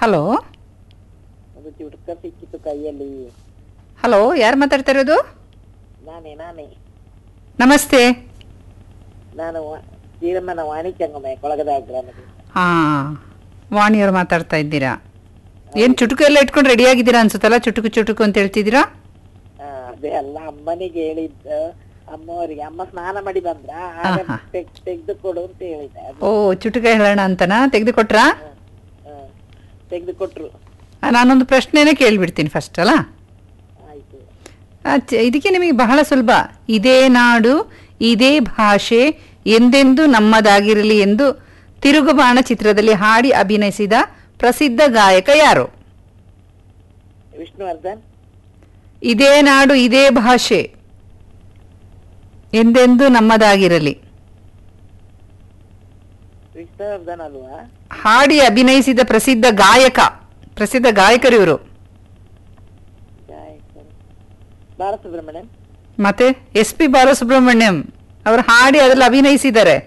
Hello ಒಂದು ಚುಟ್ಕ ಸಿಕ್ಕಿತ್ತು ಕೈಯಲ್ಲಿ ಹಲೋ ಯಾರು ಮಾತಾಡ್ತಾ ಇರೋದು ನಾನೇ ನಾನೇ ನಮಸ್ತೆ ನಾನು ವ- ಶ್ರೀರಮ್ಮನ ವಾಣಿಜ್ಯಂಗಮಯ ಕೊಳಗದ ಗ್ರಾಮದಿಂದ ಹಾಂ ವಾಣಿಯವರು ಮಾತಾಡ್ತಾ ಇದ್ದೀರಾ ಏನು ಚುಟುಕು ಎಲ್ಲ ಇಟ್ಕೊಂಡು ರೆಡಿ ಆಗಿದ್ದೀರಾ ಅನ್ಸುತ್ತಲ್ಲ ಚುಟುಕು ಚುಟುಕು ಅಂತ ಹೇಳ್ತಿದ್ದೀರಾ ಆ, ಅದೇ ಅಲ್ಲ ಅಮ್ಮನಿಗೆ ಹೇಳಿದ್ದ ಅಮ್ಮವರಿಗೆ ಅಮ್ಮ ಸ್ನಾನ ಮಾಡಿ ಬಂದ್ರ ಆಗ ಆಹಾ. ತೆಗ್- ತೆಗ್ದು ಕೊಡು ಅಂತ ಹೇಳಿದ್ದೆ ಅದು ಓ ಚುಟುಕ ಹೇಳೋಣ ಅಂತನಾ ತೆಗೆದುಕೊಟ್ರಾ ತೆಗ್ದು ಕೊಟ್ರು ನಾನೊಂದು ಪ್ರಶ್ನೆನೇ ಕೇಳಿಬಿಡ್ತೀನಿ ಫಸ್ಟ್ ಅಲ್ಲ ಆಯ್ತು ಆ, ಚ- ಇದಕ್ಕೆ ನಿಮಗೆ ಬಹಳ ಸುಲಭ ಇದೇ ನಾಡು ಇದೇ ಭಾಷೆ ಎಂದೆಂದು ನಮ್ಮದಾಗಿರಲಿ ಎಂದು ತಿರುಗುಬಾಣ ಚಿತ್ರದಲ್ಲಿ ಹಾಡಿ ಅಭಿನಯಿಸಿದ ಪ್ರಸಿದ್ಧ ಗಾಯಕ ಯಾರು ವಿಷ್ಣುವರ್ಧನ್ ಇದೇ ನಾಡು ಇದೇ ಭಾಷೆ ಎಂದೆಂದು ನಮ್ಮದಾಗಿರಲಿ ವಿಷ್ಣುವರ್ಧನ್ ಅಲ್ವಾ ಹಾಡಿ ಅಭಿನಯಿಸಿದ ಪ್ರಸಿದ್ಧ ಗಾಯಕ ಪ್ರಸಿದ್ಧ ಗಾಯಕರು ಇವರು ಗಾಯಕರು ಬಾಲಸುಬ್ರಹ್ಮಣ್ಯನ್ ಮತ್ತೆ ಎಸ್ ಪಿ ಬಾಲಸುಬ್ರಹ್ಮಣ್ಯಂ ಅವರು ಹಾಡಿ ಅದ್ರಲ್ಲಿ ಅಭಿನಯಿಸಿದ್ದಾರೆ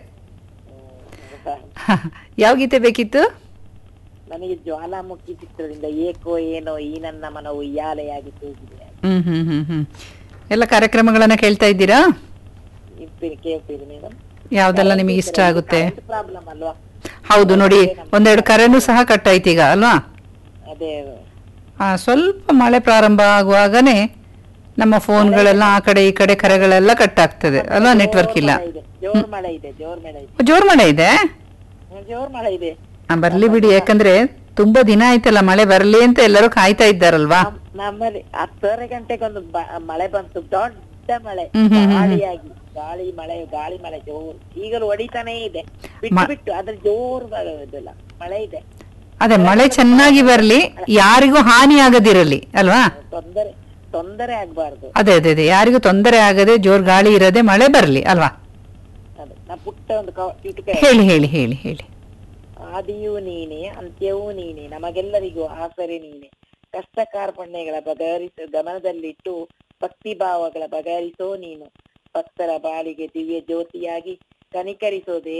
ಯಾವ ಗೀತೆ ಬೇಕಿತ್ತು ನನಗೆ ಜ್ವಾಲಾಮುಖಿ ಚಿತ್ರದಿಂದ ಏಕೋ ಏನೋ ಈ ನನ್ನ ಮನ ಉಯ್ಯಾಲೆಯಾಗಿ ತೂಗಿದೆ ಹ್ಮ್ ಹ್ಮ್ ಹ್ಮ್ ಹ್ಮ್ ಎಲ್ಲ ಕಾರ್ಯಕ್ರಮಗಳನ್ನ ಕೇಳ್ತಾ ಇದ್ದೀರಾ ಇರ್ತೀರಿ ಕೇಳ್ತೀರಿ ಮೇಡಮ್ ಯಾವ್ದೆಲ್ಲ ನಿಮಗೆ ಇಷ್ಟ ಆಗುತ್ತೆ ಪ್ರಾಬ್ಲಮ್ ಅಲ್ವಾ ಹೌದು ನೋಡಿ ಒಂದೆರಡು ಕರೆನೂ ಸಹ ಕಟ್ ಆಯ್ತು ಈಗ ಅಲ್ವಾ ಅದೇ ಆ, ಸ್ವಲ್ಪ ಮಳೆ ಪ್ರಾರಂಭ ಆಗುವಾಗನೇ ನಮ್ಮ ಫೋನ್ಗಳೆಲ್ಲ ಆ ಕಡೆ ಈ ಕಡೆ ಕರೆಗಳೆಲ್ಲ ಕಟ್ ಆಗ್ತದೆ ಅಲ್ವಾ ನೆಟ್ವರ್ಕ್ ಇಲ್ಲ ಮಳೆ ಇದೆ ಜೋರ್ ಮಳೆ ಇದೆ ಜೋರ್ ಮಳೆ ಇದೆ ಜೋರ್ ಮಳೆ ಇದೆ ಹ್ಮ್, ಜೋರ್ ಮಳೆ ಇದೆ ಆ, ಬರ್ಲಿ ಬಿಡಿ ಯಾಕಂದ್ರೆ ತುಂಬಾ ದಿನ ಆಯ್ತಲ್ಲ ಮಳೆ ಬರ್ಲಿ ಅಂತ ಎಲ್ಲರೂ ಕಾಯ್ತಾ ಇದ್ದಾರಲ್ವಾ ನಮ್- ನಮ್ಮಲ್ಲಿ ಹತ್ತುವರೆ ಗಂಟೆಗೆ ಒಂದು ಬ- ಮಳೆ ಬಂತು ದೊಡ್ಡ ಮಳೆ ಹ್ಮ್, ಹ್ಮ್, ಹ್ಮ್, ಹ್ಮ್. ಗಾಳಿಯಾಗಿ ಗಾಳಿ ಮಳೆ ಗಾಳಿ ಮಳೆ ಜೋರ್ ಈಗಲೂ ಹೊಡಿತಾನೇ ಇದೆ ಬಿಟ್ಟು ಮ- ಬಿಟ್ಟು ಅದ್ರ ಜೋರ್ ಬರೋದಿಲ್ಲ ಮಳೆ ಇದೆ ಅದೇ ಮಳೆ ಚೆನ್ನಾಗಿ ಬರ್ಲಿ ಯಾರಿಗೂ ಹಾನಿ ಆಗದಿರಲಿ ಅಲ್ವಾ ತೊಂದರೆ ತೊಂದರೆ ಆಗ್ಬಾರ್ದು ಅದೇ ಅದೇ ಅದೇ ಯಾರಿಗೂ ತೊಂದರೆ ಆಗದೆ ಜೋರ್ ಗಾಳಿ ಇರದೆ ಮಳೆ ಬರ್ಲಿ ಅಲ್ವಾ ಅದೇ ನಾ ಪುಟ್ಟ ಒಂದು ಕ- ಚುಟುಕ ಹೇಳಿ ಹೇಳಿ ಹೇಳಿ ಹೇಳಿ ಆದಿಯೂ ನೀನೆ ಅಂತ್ಯವೂ ನೀನೆ ನಮಗೆಲ್ಲರಿಗೂ ಆಸರೆ ನೀನೆ ಕಷ್ಟ ಕಾರ್ಪಣ್ಯಗಳ ಬಗೆಹರಿಸ ಗಮನದಲ್ಲಿಟ್ಟು ಭಕ್ತಿ ಭಾವಗಳ ಬಗೆಹರಿಸೋ ನೀನು ಭಕ್ತರ ಬಾಳಿಗೆ ದಿವ್ಯ ಜ್ಯೋತಿಯಾಗಿ ಕನಿಕರಿಸೋದೇ